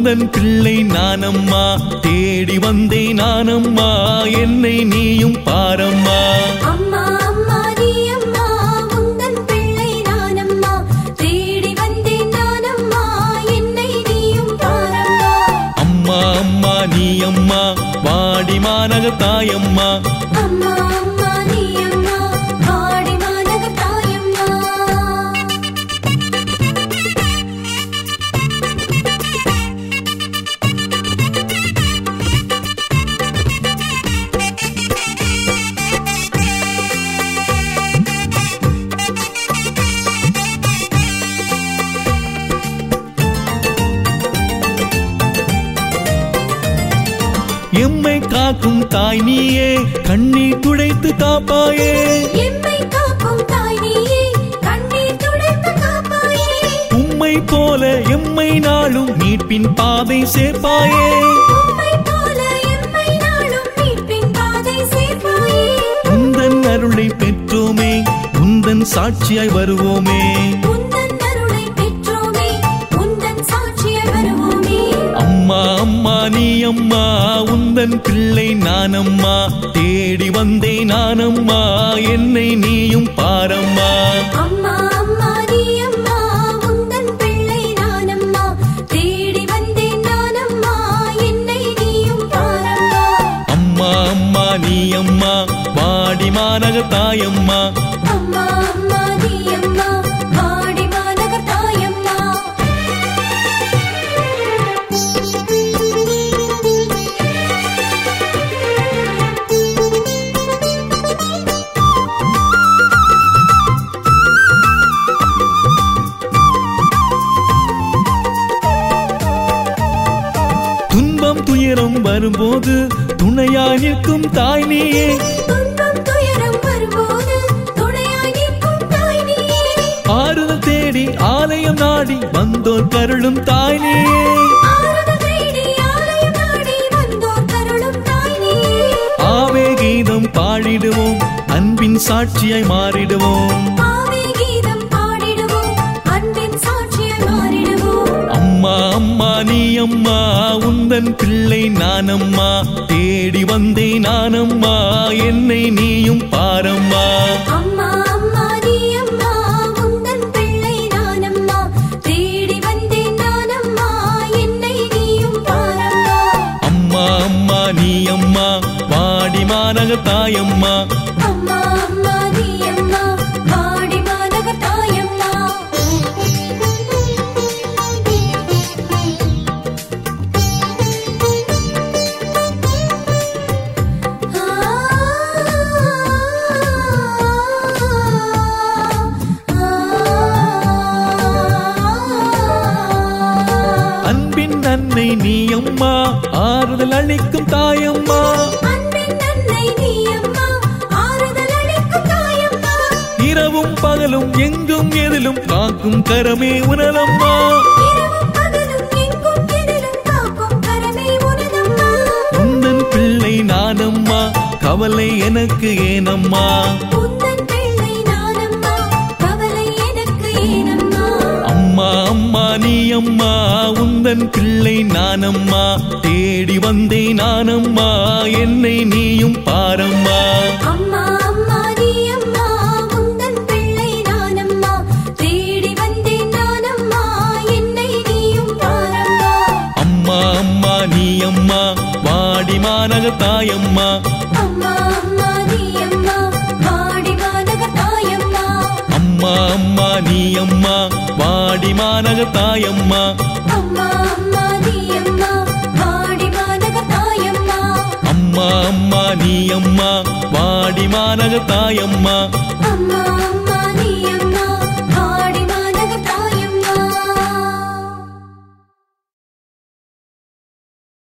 உந்தன் பிள்ளை நானம்மா தேடி வந்தேன் நானம்மா என்னை நீயும் பாரம்மா அம்மா அம்மா நீ அம்மா உந்தன் பிள்ளை நானம்மா தேடி வந்தேன் நானம்மா என்னை நீயும் பாரம்மா அம்மா அம்மா நீ அம்மா வாடி மாநக தாயம்மா அம்மா அம்மா நீ அம்மா வாடி மாநக தாயம்மா எம்மை காக்கும் தாய் நீயே கண்ணீர் துடைத்து காப்பாயே எம்மை காக்கும் தாய் நீயே கண்ணீர் துடைத்து காப்பாயே உம்மை போல எம்மை நாளும் மீட்பின் பாதை சேர்ப்பாயே உம்மை போல எம்மை நாளும் மீட்பின் பாதை சேர்ப்பாயே உந்தன் அருளை பெற்றோமே உந்தன் சாட்சியாய் வருவோமே உந்தன் அருளை பெற்றோமே உந்தன் சாட்சியாய் வருவோமே அம்மா அம்மா நீ அம்மா உந்தன் பிள்ளை நானம்மா தேடி வந்தேன் நானம்மா என்னை நீயும் பாரம்மா அம்மா அம்மா நீ அம்மா உந்தன் பிள்ளை நானம்மா தேடி வந்தேன் நானம்மா என்னை நீயும் பாரம்மா அம்மா அம்மா நீ அம்மா வாடி மாநக தாயம்மா அம்மா அம்மா நீ அம்மா வாடி மாநகர் தாயம்மா துன்பம் துயரம் வரும்போது துணையாய் நிற்கும் தாய் நீயே துன்பம் துயரம் வரும்போது துணையாய் நிற்கும் தாய் நீயே ஆறுதல் தேடி ஆலயம் நாடி வந்தோர் கருளும் தாய் நீயே ஆறுதல் தேடி ஆலயம் நாடி வந்தோர் கருளும் தாய் நீயே ஆவே கீதம் பாடிடுவோம் அன்பின் சாட்சியாய் மாறிடுவோம் ஆவே கீதம் பாடிடுவோம் அன்பின் சாட்சியாய் மாறிடுவோம் அம்மா அம்மா நீ அம்மா உந்தன் பிள்ளை நானம்மா தேடி வந்தேன் நானம்மா என்னை நீயும் பாரம்மா அம்மா அம்மா நீ அம்மா உந்தன் பிள்ளை நானம்மா தேடி வந்தேன் நானம்மா என்னை நீயும் பாரம்மா அம்மா அம்மா நீ அம்மா வாடி மாநக தாயம்மா அம்மா அம்மா நீ அம்மா வாடி மாநக தாயம்மா அன்பின் அன்னை நீ அம்மா ஆறுதல் அளிக்கும் தாயம்மா அன்பின் அன்னை நீ அம்மா ஆறுதல் அளிக்கும் தாயம்மா இரவும் பகலும் எங்கும் எதிலும் காக்கும் கரமே உணரம்மா இரவும் பகலும் எங்கும் எதிலும் காக்கும் கரமே உனதம்மா உந்தன் பிள்ளை நானம்மா கவலை எனக்கு ஏனம்மா உந்தன் பிள்ளை நானம்மா கவலை எனக்கு ஏனம்மா அம்மா அம்மா நீ அம்மா உந்தன் பிள்ளை நானம்மா தேடி வந்தேன் நானம்மா என்னை நீயும் பாரம்மா அம்மா அம்மா நீ அம்மா உந்தன் பிள்ளை நானம்மா தேடி வந்தேன் நானம்மா என்னை நீயும் பாரம்மா அம்மா அம்மா நீ அம்மா வாடி மாநக தாயம்மா அம்மா அம்மா நீ அம்மா வாடி மாநக தாயம்மா அம்மா அம்மா நீ அம்மா வாடி மாநக தாயம்மா அம்மா அம்மா நீ அம்மா வாடி மாநக தாயம்மா அம்மா அம்மா நீ அம்மா வாடி மாநக தாயம்மா அம்மா